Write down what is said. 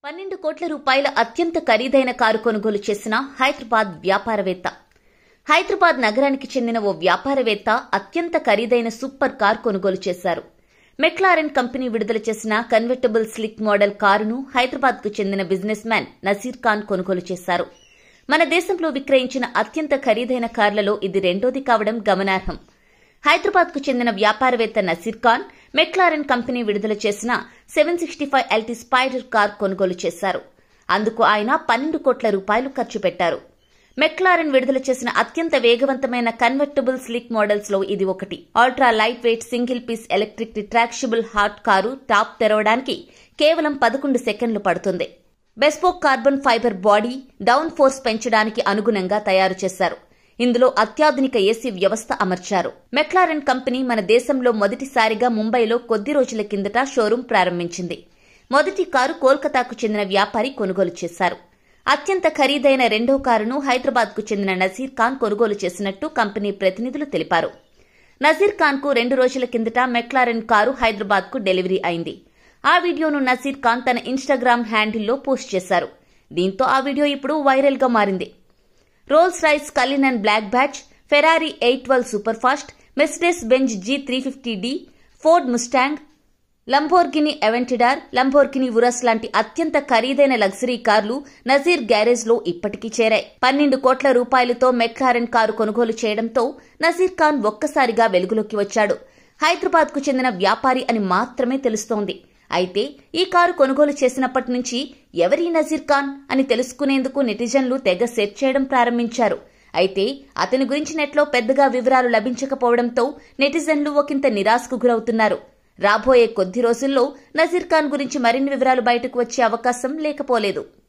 పన్నెండు కోట్ల రూపాయల అత్యంత ఖరీదైన కారు కొనుగోలు చేసిన హైదరాబాద్ వ్యాపారవేత్త హైదరాబాద్ నగరానికి చెందిన ఓ వ్యాపారవేత్త అత్యంత ఖరీదైన సూపర్ కార్ కొనుగోలు చేశారు మెక్లారెన్ కంపెనీ విడుదల చేసిన కన్వర్టబుల్ స్లిక్ మోడల్ కారును హైదరాబాద్కు చెందిన బిజినెస్ మ్యాన్ నసీర్ ఖాన్ కొనుగోలు చేశారు మన దేశంలో విక్రయించిన అత్యంత ఖరీదైన కార్లలో ఇది రెండోది కావడం గమనార్హం హైదరాబాద్కు చెందిన వ్యాపారవేత్త నసీర్ ఖాన్ మెక్లారెన్ కంపెనీ విడుదల చేసిన seven sixty five LT spider car కొనుగోలు చేశారు అందుకు ఆయన పన్నెండు కోట్ల రూపాయలు ఖర్చు పెట్టారు మెక్లారెన్ విడుదల చేసిన అత్యంత వేగవంతమైన కన్వర్టబుల్ స్లిక్ మోడల్స్ లో ఇది ఒకటి ultra light weight single piece electric retractable hard car top తెరవడానికి కేవలం పదకొండు సెకండ్లు పడుతుంది bespoke carbon fibre body down force పెంచడానికి అనుగుణంగా తయారు చేశారు ఇందులో అత్యాధునిక ఏసీ వ్యవస్థ అమర్చారు మెక్లారెన్ కంపెనీ మన దేశంలో మొదటిసారిగా ముంబైలో కొద్ది రోజుల కిందట షోరూం ప్రారంభించింది మొదటి కారు కోల్కతాకు చెందిన వ్యాపారి కొనుగోలు చేశారు అత్యంత ఖరీదైన రెండో కారును హైదరాబాద్కు చెందిన నజీర్ ఖాన్ కొనుగోలు చేసినట్టు కంపెనీ ప్రతినిధులు తెలిపారు నజీర్ ఖాన్కు రెండు రోజుల కిందట మెక్లారెన్ కారు హైదరాబాద్కు డెలివరీ అయింది ఆ వీడియోను నజీర్ ఖాన్ తన ఇన్స్టాగ్రామ్ హ్యాండిల్లో పోస్ట్ చేశారు దీంతో ఆ వీడియో ఇప్పుడు వైరల్గా మారింది Rolls Royce Cullinan and black badge Ferrari eight twelve super fast Mercedes Benz G three fifty D Ford Mustang Lamborghini Aventador Lamborghini Urus లాంటి అత్యంత ఖరీదైన లగ్జరీ కార్లు నజీర్ గ్యారేజ్ లో ఇప్పటికీ చేరాయి పన్నెండు కోట్ల రూపాయలతో మెక్లారెన్ కారు కొనుగోలు చేయడంతో నజీర్ ఖాన్ ఒక్కసారిగా వెలుగులోకి వచ్చాడు హైదరాబాద్ కు చెందిన వ్యాపారి అని మాత్రమే తెలుస్తోంది అయితే ఈ కారు కొనుగోలు చేసినప్పటి నుంచి ఎవరి నజీర్ ఖాన్ అని తెలుసుకునేందుకు నెటిజన్లు తెగ సెట్ చేయడం ప్రారంభించారు అయితే అతని గురించి నెట్లో పెద్దగా వివరాలు లభించకపోవడంతో నెటిజన్లు ఒకంత నిరాశకు గురవుతున్నారు రాబోయే కొద్ది రోజుల్లో నజీర్ ఖాన్ గురించి మరిన్ని వివరాలు బయటకు వచ్చే అవకాశం లేకపోలేదు